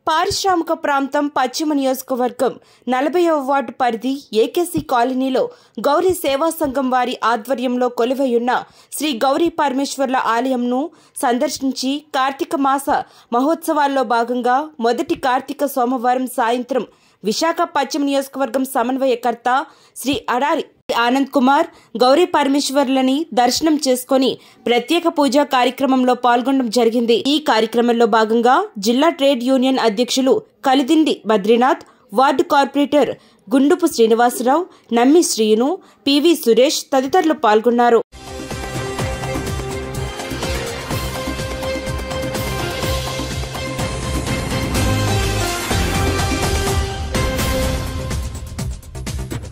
పారిశ్రామిక ప్రాంతం పశ్చిమ నియోజకవర్గం నలభైవ వార్డు పరిధి ఏకేసీ కాలనీలో గౌరీ సేవా సంఘం వారి ఆధ్వర్యంలో కొలువైయున్న శ్రీ గౌరీ పరమేశ్వర్ల ఆలయంను సందర్శించి కార్తీక మాస మహోత్సవాల్లో భాగంగా మొదటి కార్తీక సోమవారం సాయంత్రం విశాఖ పశ్చిమ నియోజకవర్గం సమన్వయకర్త శ్రీ అడారి ఆనంద్ కుమార్ గౌరీ పరమేశ్వర్లని దర్శనం చేసుకొని ప్రత్యేక పూజా కార్యక్రమంలో పాల్గొనడం జరిగింది ఈ కార్యక్రమంలో భాగంగా జిల్లా ట్రేడ్ యూనియన్ అధ్యక్షులు కలిదిండి బద్రీనాథ్ వార్డు కార్పొరేటర్ గుండుపు శ్రీనివాసరావు నమ్మి శ్రీను పివి సురేష్ తదితరులు పాల్గొన్నారు